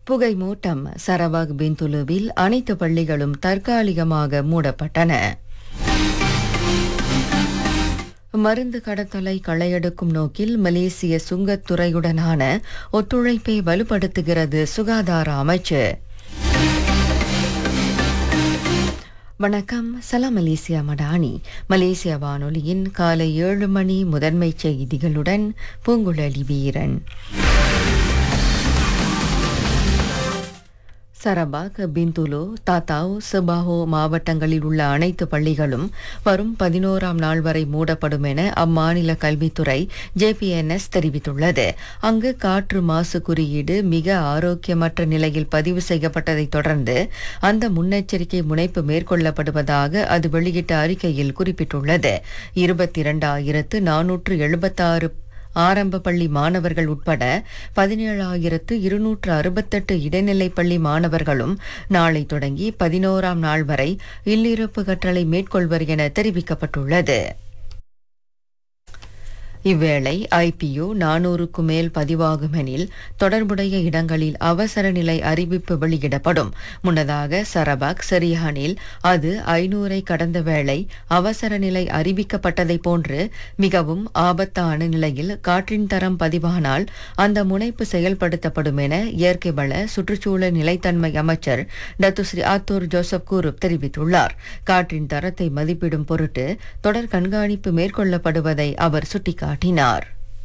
புகைமூட்டம் Sarawak பிந்துலுவில் அனைத்து பள்ளிகளும் தற்காலிகமாக மூடப்பட்டன மருந்து கடத்தலை களையெடுக்கும் நோக்கில் மலேசிய சுங்கத்துறையுடனான ஒத்துழைப்பை வலுப்படுத்துகிறது சுகாதார அமைச்சு வணக்கம் சலாம் மலேசியா மடானி மலேசிய வானொலியின் காலை ஏழு மணி முதன்மை செய்திகளுடன் பூங்குழலி வீரன் சரபாக் பிந்துலோ தாத்தாவ் சபாஹோ மாவட்டங்களில் உள்ள அனைத்து பள்ளிகளும் வரும் பதினோராம் நாள் வரை மூடப்படும் என அம்மாநில கல்வித்துறை ஜேபிஎன்எஸ் தெரிவித்துள்ளது அங்கு காற்று மாசு குறியீடு மிக ஆரோக்கியமற்ற நிலையில் பதிவு செய்யப்பட்டதைத் தொடர்ந்து அந்த முன்னெச்சரிக்கை முனைப்பு மேற்கொள்ளப்படுவதாக அது வெளியிட்ட அறிக்கையில் குறிப்பிட்டுள்ளது இருபத்தி இரண்டாயிரத்து நானூற்று எழுபத்தாறு ஆரம்ப பள்ளி மாணவர்கள் உட்பட பதினேழாயிரத்து இருநூற்று அறுபத்தெட்டு இடைநிலைப் பள்ளி மாணவர்களும் நாளை தொடங்கி பதினோராம் நாள் வரை இல்லிருப்பு கற்றலை மேற்கொள்வர் என தெரிவிக்கப்பட்டுள்ளது இவ்வேளை ஐபியு நானூறுக்கு மேல் பதிவாகுமெனில் தொடர்புடைய இடங்களில் அவசர நிலை அறிவிப்பு வெளியிடப்படும் முன்னதாக சரபாக் சரியானில் அது ஐநூறை கடந்த வேளை அவசர நிலை அறிவிக்கப்பட்டதைப் போன்று மிகவும் ஆபத்தான நிலையில் காற்றின் தரம் பதிவானால் அந்த முனைப்பு செயல்படுத்தப்படும் என இயற்கை வள சுற்றுச்சூழல் நிலைத்தன்மை அமைச்சர் டத்துஸ்ரீ ஆத்தூர் ஜோசப் கூருப் தெரிவித்துள்ளார் காற்றின் தரத்தை மதிப்பிடும் பொருட்டு தொடர் கண்காணிப்பு மேற்கொள்ளப்படுவதை அவர் சுட்டிக்காட்டினார் காட்டினார்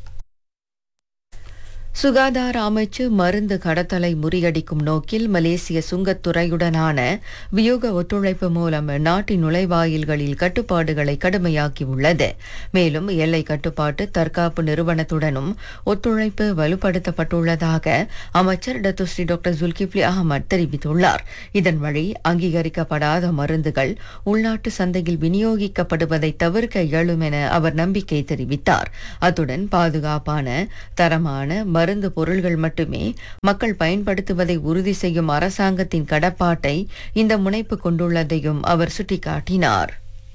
சுகாதார அமைச்சு மருந்து கடத்தலை முறியடிக்கும் நோக்கில் மலேசிய சுங்கத்துறையுடனான வியூக ஒத்துழைப்பு மூலம் நாட்டின் நுழைவாயில்களில் கட்டுப்பாடுகளை கடுமையாக்கியுள்ளது மேலும் எல்லை கட்டுப்பாட்டு தற்காப்பு நிறுவனத்துடனும் ஒத்துழைப்பு வலுப்படுத்தப்பட்டுள்ளதாக அமைச்சர் டத்துஸ்ரீ டாக்டர் ஜுல்கிப்லி அகமது தெரிவித்துள்ளார் இதன் வழி அங்கீகரிக்கப்படாத மருந்துகள் உள்நாட்டு சந்தையில் விநியோகிக்கப்படுவதை தவிர்க்க இயலும் என அவர் நம்பிக்கை தெரிவித்தார் அத்துடன் பாதுகாப்பான தரமான மருந்து பொருள்கள் மட்டுமே மக்கள் பயன்படுத்துவதை உறுதி செய்யும் அரசாங்கத்தின் கடப்பாட்டை இந்த முனைப்பு கொண்டுள்ளதையும் அவர் சுட்டிக்காட்டினார்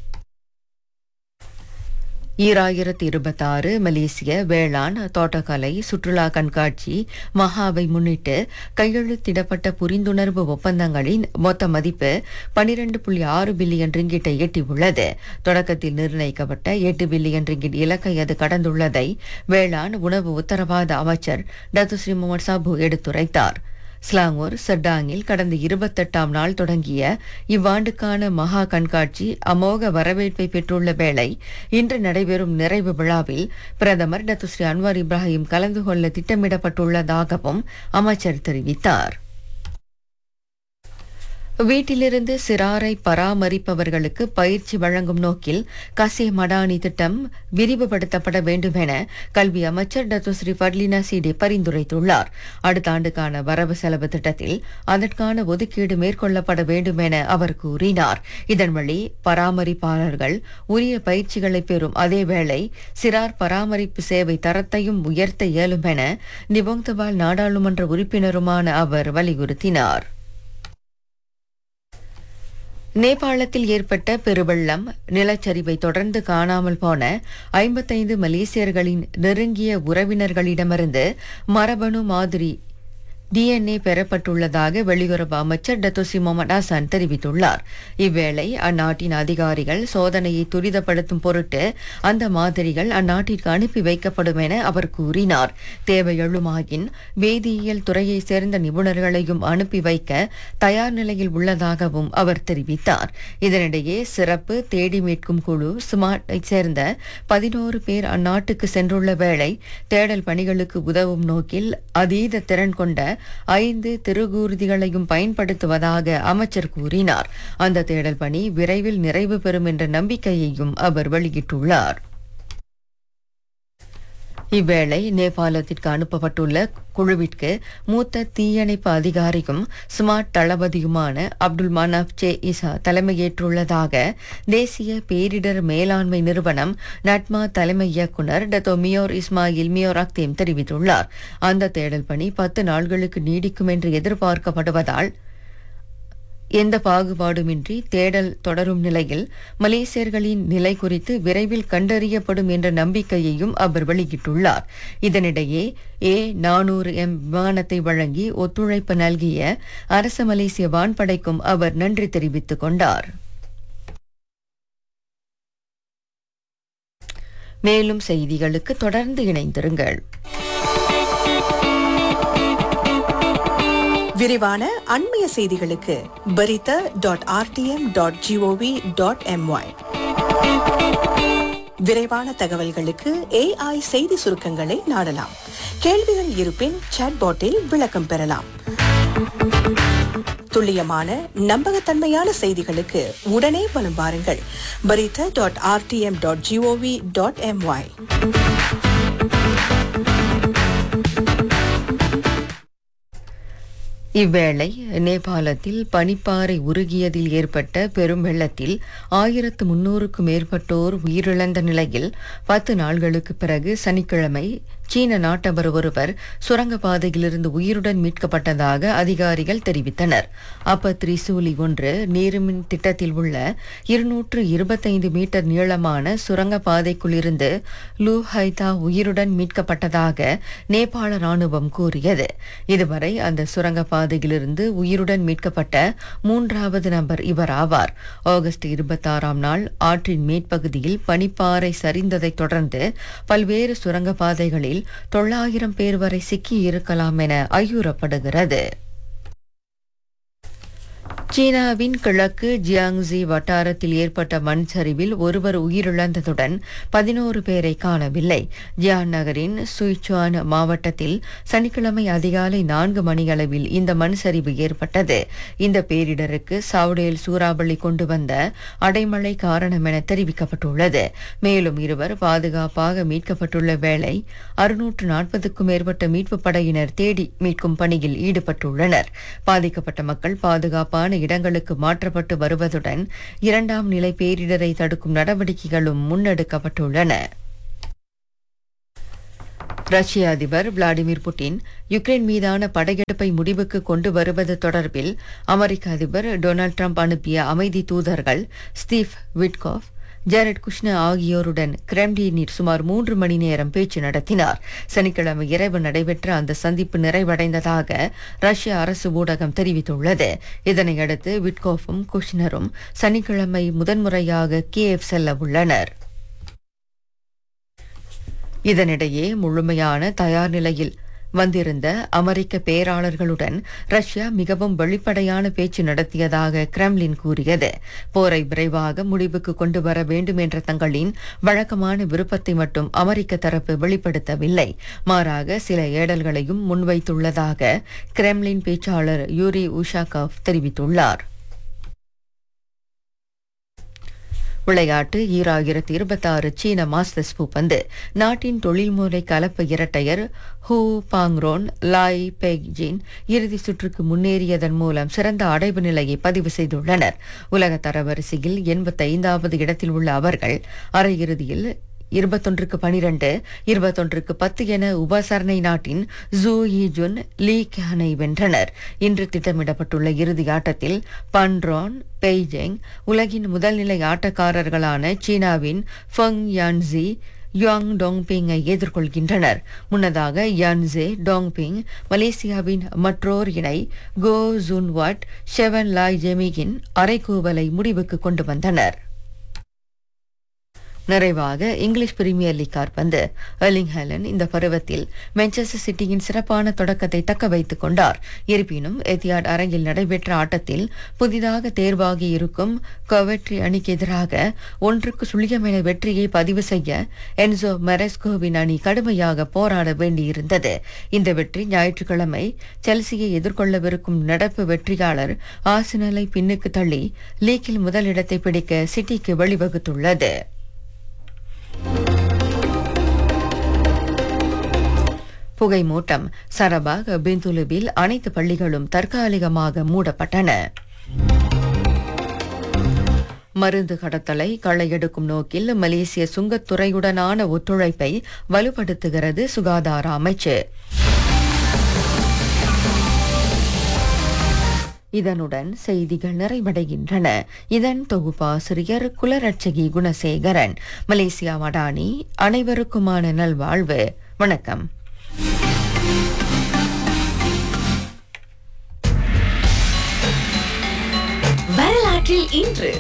ஈராயிரத்தி இருபத்தாறு மலேசிய வேளாண் தோட்டக்கலை சுற்றுலா கண்காட்சி மகாவை முன்னிட்டு கையெழுத்திடப்பட்ட புரிந்துணர்வு ஒப்பந்தங்களின் மொத்த மதிப்பு பனிரெண்டு புள்ளி ஆறு பில்லியன் ரிங்கிட்டை எட்டியுள்ளது தொடக்கத்தில் நிர்ணயிக்கப்பட்ட எட்டு பில்லியன் ரிங்கிட் இலக்கை அது கடந்துள்ளதை வேளாண் உணவு உத்தரவாத அமைச்சர் டத்துஸ்ரீ முகமது சாபு எடுத்துரைத்தார் ஸ்லாங்கூர் சட்டாங்கில் கடந்த இருபத்தெட்டாம் நாள் தொடங்கிய இவ்வாண்டுக்கான மகா கண்காட்சி அமோக வரவேற்பை பெற்றுள்ள வேளை இன்று நடைபெறும் நிறைவு விழாவில் பிரதமர் டத்துஸ்ரீ அன்வார் இப்ராஹிம் கலந்து கொள்ள திட்டமிடப்பட்டுள்ளதாகவும் அமைச்சர் தெரிவித்தார் வீட்டிலிருந்து சிறாரை பராமரிப்பவர்களுக்கு பயிற்சி வழங்கும் நோக்கில் கசே மடானி திட்டம் விரிவுபடுத்தப்பட வேண்டும் என கல்வி அமைச்சர் டத்துஸ்ரீ பர்லினா சீடே பரிந்துரைத்துள்ளார் அடுத்த ஆண்டுக்கான வரவு செலவு திட்டத்தில் அதற்கான ஒதுக்கீடு மேற்கொள்ளப்பட வேண்டும் என அவர் கூறினார் இதன் வழி பராமரிப்பாளர்கள் உரிய பயிற்சிகளை பெறும் அதேவேளை சிறார் பராமரிப்பு சேவை தரத்தையும் உயர்த்த இயலும் என நிபோங்தபால் நாடாளுமன்ற உறுப்பினருமான அவர் வலியுறுத்தினார் நேபாளத்தில் ஏற்பட்ட பெருவெள்ளம் நிலச்சரிவை தொடர்ந்து காணாமல் போன ஐம்பத்தைந்து மலேசியர்களின் நெருங்கிய உறவினர்களிடமிருந்து மரபணு மாதிரி டிஎன்ஏ பெறப்பட்டுள்ளதாக வெளியுறவு அமைச்சர் டத்தோசி முகமது ஹசன் தெரிவித்துள்ளார் இவ்வேளை அந்நாட்டின் அதிகாரிகள் சோதனையை துரிதப்படுத்தும் பொருட்டு அந்த மாதிரிகள் அந்நாட்டிற்கு அனுப்பி வைக்கப்படும் என அவர் கூறினார் தேவை எழுமாயின் வேதியியல் துறையைச் சேர்ந்த நிபுணர்களையும் அனுப்பி வைக்க தயார் நிலையில் உள்ளதாகவும் அவர் தெரிவித்தார் இதனிடையே சிறப்பு தேடி மீட்கும் குழு ஸ்மார்ட்டை சேர்ந்த பதினோரு பேர் அந்நாட்டுக்கு சென்றுள்ள வேளை தேடல் பணிகளுக்கு உதவும் நோக்கில் அதீத திறன் கொண்ட ஐந்து திருகூர்திகளையும் பயன்படுத்துவதாக அமைச்சர் கூறினார் அந்த தேடல் பணி விரைவில் நிறைவு பெறும் என்ற நம்பிக்கையையும் அவர் வெளியிட்டுள்ளார் இவ்வேளை நேபாளத்திற்கு அனுப்பப்பட்டுள்ள குழுவிற்கு மூத்த தீயணைப்பு அதிகாரியும் ஸ்மார்ட் தளபதியுமான அப்துல் மனாப் சே இசா தலைமையேற்றுள்ளதாக தேசிய பேரிடர் மேலாண்மை நிறுவனம் நட்மா தலைமை இயக்குனர் டத்தோ மியோர் இஸ்மாயில் மியோர் அக்தேம் தெரிவித்துள்ளார் அந்த தேடல் பணி பத்து நாள்களுக்கு நீடிக்கும் என்று எதிர்பார்க்கப்படுவதால் எந்த பாகுபாடுமின்றி தேடல் தொடரும் நிலையில் மலேசியர்களின் நிலை குறித்து விரைவில் கண்டறியப்படும் என்ற நம்பிக்கையையும் அவர் வெளியிட்டுள்ளார் இதனிடையே ஏ நானூறு எம் விமானத்தை வழங்கி ஒத்துழைப்பு நல்கிய அரச மலேசிய வான்படைக்கும் அவர் நன்றி தெரிவித்துக் கொண்டார் மேலும் செய்திகளுக்கு தொடர்ந்து இணைந்திருங்கள் விரிவான அண்மைய செய்திகளுக்கு Berita dot RTM dot gov dot MY விரைவான தகவல்களுக்கு ஏஐ செய்தி சுருக்கங்களை நாடலாம் கேள்விகள் இருப்பின் சாட்பாட்டில் விளக்கம் பெறலாம் துல்லியமான நம்பகத்தன்மையான செய்திகளுக்கு உடனே வலம் வாருங்கள் Berita dot RTM dot gov dot MY இவ்வேளை நேபாளத்தில் பனிப்பாறை உருகியதில் ஏற்பட்ட பெரும் வெள்ளத்தில் ஆயிரத்து முன்னூறுக்கும் மேற்பட்டோர் உயிரிழந்த நிலையில் பத்து நாள்களுக்கு பிறகு சனிக்கிழமை சீன நாட்டவர் ஒருவர் சுரங்கப்பாதையிலிருந்து உயிருடன் மீட்கப்பட்டதாக அதிகாரிகள் தெரிவித்தனர் அப்ப திரிசூலி ஒன்று நீர்மின் திட்டத்தில் உள்ள இருநூற்று இருபத்தைந்து மீட்டர் நீளமான சுரங்கப்பாதைக்குள் இருந்து லூ ஹைதா உயிருடன் மீட்கப்பட்டதாக நேபாள ராணுவம் கூறியது இதுவரை அந்த சுரங்கப்பாதையிலிருந்து உயிருடன் மீட்கப்பட்ட மூன்றாவது நபர் இவர் ஆவார் ஆகஸ்ட் இருபத்தாறாம் நாள் ஆற்றின் மேற்பகுதியில் பனிப்பாறை சரிந்ததைத் தொடர்ந்து பல்வேறு சுரங்கப்பாதைகளில் தொள்ளாயிரம் பேர் வரை சிக்கி இருக்கலாம் என ஐயுறப்படுகிறது சீனாவின் கிழக்கு ஜியாங்ஸி வட்டாரத்தில் ஏற்பட்ட மண் சரிவில் ஒருவர் உயிரிழந்ததுடன் பதினோரு பேரை காணவில்லை ஜியான் நகரின் சுய்ச்சுவான் மாவட்டத்தில் சனிக்கிழமை அதிகாலை நான்கு மணியளவில் இந்த மண் சரிவு ஏற்பட்டது இந்த பேரிடருக்கு சாவடேல் சூறாவளி கொண்டு வந்த அடைமழை காரணம் என தெரிவிக்கப்பட்டுள்ளது மேலும் இருவர் பாதுகாப்பாக மீட்கப்பட்டுள்ள வேளை அறுநூற்று நாற்பதுக்கும் மேற்பட்ட மீட்புப் படையினர் தேடி மீட்கும் பணியில் ஈடுபட்டுள்ளனர் பாதிக்கப்பட்ட மக்கள் பாதுகாப்பான இடங்களுக்கு மாற்றப்பட்டு வருவதுடன் இரண்டாம் நிலை பேரிடரை தடுக்கும் நடவடிக்கைகளும் முன்னெடுக்கப்பட்டுள்ளன ரஷ்ய அதிபர் விளாடிமிர் புட்டின் யுக்ரைன் மீதான படையெடுப்பை முடிவுக்கு கொண்டு வருவது தொடர்பில் அமெரிக்க அதிபர் டொனால்ட் ட்ரம்ப் அனுப்பிய அமைதி தூதர்கள் ஸ்டீவ் விட்காஃப் ஜாரெட் குஷ்ன ஆகியோருடன் கிரெம்லினில் சுமார் மூன்று மணி நேரம் பேச்சு நடத்தினார் சனிக்கிழமை இரவு நடைபெற்ற அந்த சந்திப்பு நிறைவடைந்ததாக ரஷ்ய அரசு ஊடகம் தெரிவித்துள்ளது இதனையடுத்து விட்கோஃபும் குஷ்னரும் சனிக்கிழமை முதன்முறையாக கியேவ் செல்ல உள்ளனர் இதனிடையே முழுமையான தயார் நிலையில் வந்திருந்த அமெரிக்க பேராளர்களுடன் ரஷ்யா மிகவும் வெளிப்படையான பேச்சு நடத்தியதாக கிரெம்லின் கூறியது போரை விரைவாக முடிவுக்கு கொண்டு வர வேண்டும் என்ற தங்களின் வழக்கமான விருப்பத்தை மட்டும் அமெரிக்க தரப்பு வெளிப்படுத்தவில்லை மாறாக சில ஏடல்களையும் முன்வைத்துள்ளதாக கிரெம்லின் பேச்சாளர் யூரி உஷாகவ் தெரிவித்துள்ளார் விளையாட்டு ஈராயிரத்தி இருபத்தாறு சீன மாஸ்டர்ஸ் பூப்பந்து நாட்டின் தொழில்முறை கலப்பு இரட்டையர் ஹூ பாங்ரோன் லாய் பெய்ஜின் இறுதி சுற்றுக்கு முன்னேறியதன் மூலம் சிறந்த அடைவு நிலையை பதிவு செய்துள்ளனர் உலக தரவரிசையில் எண்பத்தைந்தாவது இடத்தில் உள்ள அவர்கள் அரையிறுதியில் இருபத்தொன்றுக்கு பனிரெண்டு இருபத்தொன்றுக்கு பத்து என உபசரணை நாட்டின் ஜூ ஈஜுன் லீ கேனை வென்றனர் இன்று திட்டமிடப்பட்டுள்ள இறுதி ஆட்டத்தில் பன்ரான் பெய்ஜெங் உலகின் முதல்நிலை ஆட்டக்காரர்களான சீனாவின் ஃபெங் யான்ஜி யுவாங் டோங்பிங்கை எதிர்கொள்கின்றனர் முன்னதாக யான்சே டோங்பிங் மலேசியாவின் மற்றோர் இணை கோ ஜுன்வாட் ஷெவன் லாய் ஜெமிகின் அரைக்கூவலை முடிவுக்கு கொண்டு வந்தனர் நிறைவாக இங்கிலீஷ் பிரீமியர் லீக் காற்பந்து எர்லிங் ஹேலன் இந்த பருவத்தில் மான்செஸ்டர் சிட்டியின் சிறப்பான தொடக்கத்தை தக்க வைத்துக் கொண்டார் இருப்பினும் எத்தியாட் அரங்கில் நடைபெற்ற ஆட்டத்தில் புதிதாக தேர்வாகி இருக்கும் கொவெட்ரி அணிக்கு எதிராக ஒன்றுக்கு சுழியம் என வெற்றியை பதிவு செய்ய என்சோ மெரஸ்கோவின் அணி கடுமையாக போராட வேண்டியிருந்தது இந்த வெற்றி ஞாயிற்றுக்கிழமை செல்சியை எதிர்கொள்ளவிருக்கும் நடப்பு வெற்றியாளர் ஆசினலை பின்னுக்கு தள்ளி லீக்கில் முதலிடத்தை பிடிக்க சிட்டிக்கு வழிவகுத்துள்ளது புகை மூட்டம் சரபாக் பிந்துலுவில் அனைத்து பள்ளிகளும் தற்காலிகமாக மூடப்பட்டன மருந்து கடத்தலை களையெடுக்கும் நோக்கில் மலேசிய சுங்கத்துறையுடனான ஒத்துழைப்பை வலுப்படுத்துகிறது சுகாதார அமைச்சு இதனுடன் செய்திகள் நிறைவடைகின்றன இதன் தொகுப்பாசிரியர் குலரட்சகி குணசேகரன் மலேசியா மடானி அனைவருக்குமான நல்வாழ்வு வணக்கம் வரலாற்றில் இன்று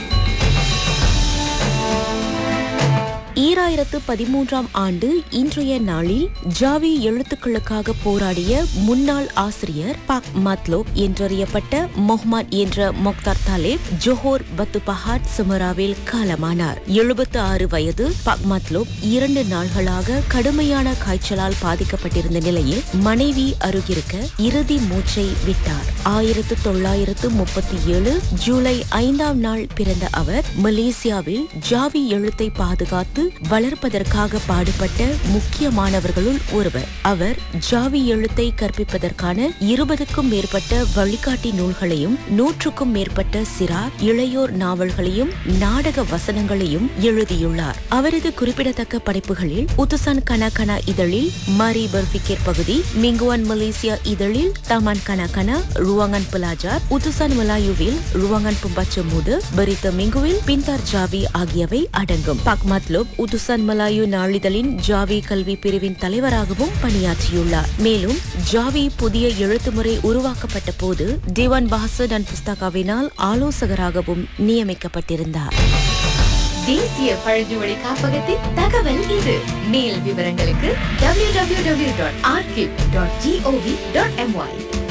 ஈராயிரத்து பதிமூன்றாம் ஆண்டு இன்றைய நாளில் ஜாவி எழுத்துக்களுக்காக போராடிய முன்னாள் ஆசிரியர் பாக் மத்லோப் என்றறியப்பட்ட மொஹ்மத் என்ற மொக்தார் தாலேப் ஜோஹோர் பத்துபஹாட் சுமராவில் காலமானார் எழுபத்து ஆறு வயது பாக் மத்லோப் இரண்டு நாள்களாக கடுமையான காய்ச்சலால் பாதிக்கப்பட்டிருந்த நிலையில் மனைவி அருகிருக்க இறுதி மூச்சை விட்டார் ஆயிரத்து தொள்ளாயிரத்து முப்பத்தி ஏழு ஜூலை ஐந்தாம் நாள் பிறந்த அவர் மலேசியாவில் ஜாவி எழுத்தை பாதுகாத்து வளர்ப்பதற்காக பாடுபட்ட முக்கியமானவர்களுள் ஒருவர் அவர் ஜாவி எழுத்தை கற்பிப்பதற்கான இருபதுக்கும் மேற்பட்ட வழிகாட்டி நூல்களையும் நூற்றுக்கும் மேற்பட்ட சிறார் இளையோர் நாவல்களையும் நாடக வசனங்களையும் எழுதியுள்ளார் அவரது குறிப்பிடத்தக்க படைப்புகளில் உத்துசான் கனா கனா இதழில் மாரி பர்பிகேர் பகுதி மிங்குவான் மலேசியா இதழில் தமான் கனா கனா ருவாங்கன் பிலாஜார் உத்துசான் மலாயுவில் ருவாங்கன் பும்பாச்சமூடு பரித்த மிங்குவில் பிந்தார் ஜாவி ஆகியவை அடங்கும் பக்மத்லோப் உதுசான் மலாயு நாளிதழின் ஜாவி கல்வி பிரிவின் தலைவராகவும் பணியாற்றியுள்ளார் மேலும் ஜாவி புதிய எழுத்துமுறை உருவாக்கப்பட்ட போது திவான் பஹசன் அண்ட் புஸ்தகாவினால் ஆலோசகராகவும் நியமிக்கப்பட்டிருந்தார் தேசிய பழங்குடி காப்பகத்தின் தகவல் இது மேல் விவரங்களுக்கு www.archive.gov.my